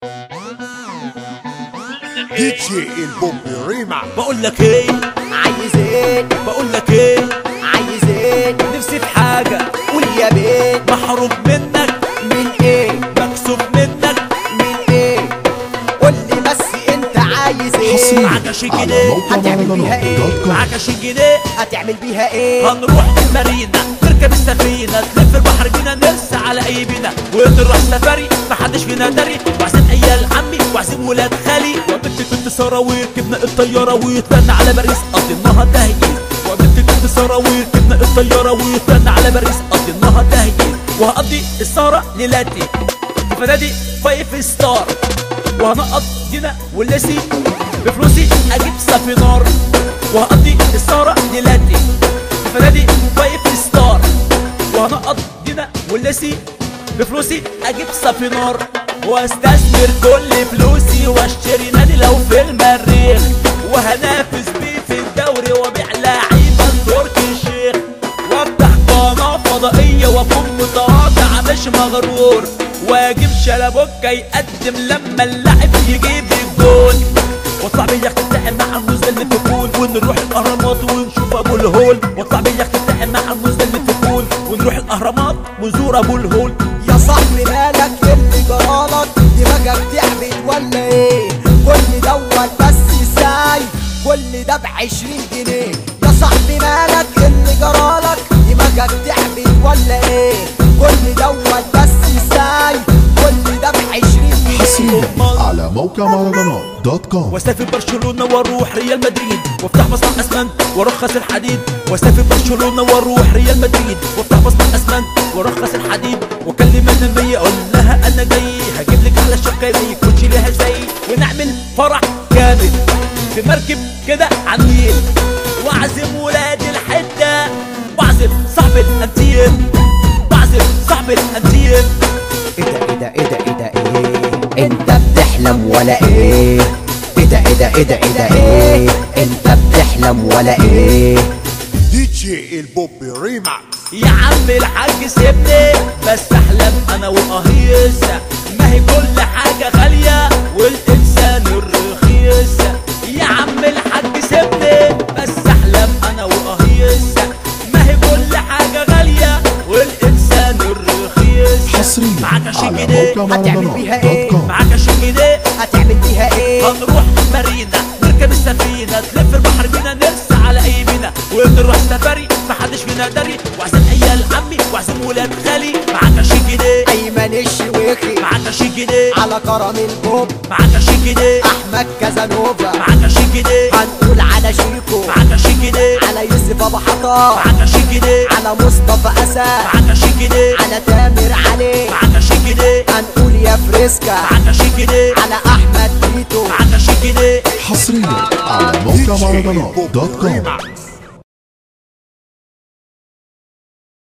دي جي البومبي ريمع بقول لك ايه عايز ايه بقول لك ايه عايز ايه نفسي في حاجه قول يا بيت محروم منك من ايه مكسوف منك من ايه قول لي بس انت عايز ايه حصريا معاك شي على جنيه موقع هتعمل بيها ايه؟ مهرجانات دوت كوم معاك 20 جنيه هتعمل بيها ايه هنروح المارينا نركب السفينة تلف البحر بينا نرسى على أي بينا ونروح سفاري محدش فينا داري وعزم عيال عمي وعزم ولاد خالي وقابلت كنت سارة وركبنا الطيارة وطلعنا على باريس قضيناها تهييس وقابلت كنت سارة وركبنا الطيارة وطلعنا على باريس قضيناها تهييس وهقضي السهرة ليلاتي في فنادق فايف ستار وهنقض دينا واللاسي بفلوسي اجيب سفينار وهقضي السهرة ليلاتي في فنادق فايف ستار وهنقض دينا واللاسي بفلوسي اجيب سفينار واستثمر كل فلوسي واشتري نادي لو في المريخ وهنافس بيه في الدوري وابيع لعيبه تركي الشيخ وافتح قناه فضائيه واكون متواضع مش مغرور واجيب شلبوكه يقدم لما اللاعب يجيب الجول واطلع باليخت بتاعي مع الموزة اللي تكون ونروح الاهرامات ونشوف ابو الهول واطلع باليخت بتاعي مع الموزة اللي تكون ونروح الاهرامات ونزور ابو الهول يا صاحبي مالك إيه اللي جرالك دماغك تعبت ولا ايه كل دوت بس ازاي كل ده بعشرين جنيه يا صاحبي مالك إيه اللي جرالك دماغك تعبت ولا ايه كل دوت بس ازاي كل ده بعشرين جنيه حصريا على موقع مهرجانات دوت كوم واسافر برشلونه واروح ريال مدريد وافتح مصنع اسمنت وارخص الحديد واسافر برشلونه واروح ريال مدريد وافتح مصنع اسمنت وارخص الحديد واكلم النبي اقول لها انا جاي هجيب لك على الشقه اللي يكونش ليها زي ونعمل فرح جامد في مركب كده على النيل واعزم ولاد الحته واعزم صاحب الانتيم واعزم صاحب الانتيم ايه ده ايه ده ايه ده ايه ده ايه انت بتحلم ولا ايه ايه ده ايه ده ايه ده ايه ده ايه انت بتحلم ولا ايه دي جي البومبي ريمع يا عم الحاج سيبني بس احلم انا واهيس ما هي كل حاجة غالية والانسان الرخيص يا عم الحاج سيبني بس احلم انا واهيس ما هي كل حاجة غالية والانسان الرخيص حصريا معاك عشرين على جنيه موقع هتعمل مهرجانات بيها دوت إيه؟ كوم معاك 20 جنيه هتعمل بيها ايه هنروح مارينا نركب السفينة تلف البحر بينا نرسى على أي بينا ونروح سفاري محدش فينا داري وعزم عيال عمي وعزم ولاد خالي معاك 20 جنيه ايمن الشويخي معاك 20 جنيه على كرم البوب معاك 20 جنيه احمد كازانوفا معاك 20 جنيه هنقول على شيكو معاك 20 جنيه على يوسف ابو حطاب معاك 20 جنيه على مصطفى اسد معاك 20 جنيه على تامر علي معاك 20 جنيه هنقول يا فريسكا معاك 20 جنيه على احمد تيتو معاك 20 جنيه حصريا على دي موقع جي مهرجانات البومبي دوت كوم ريمع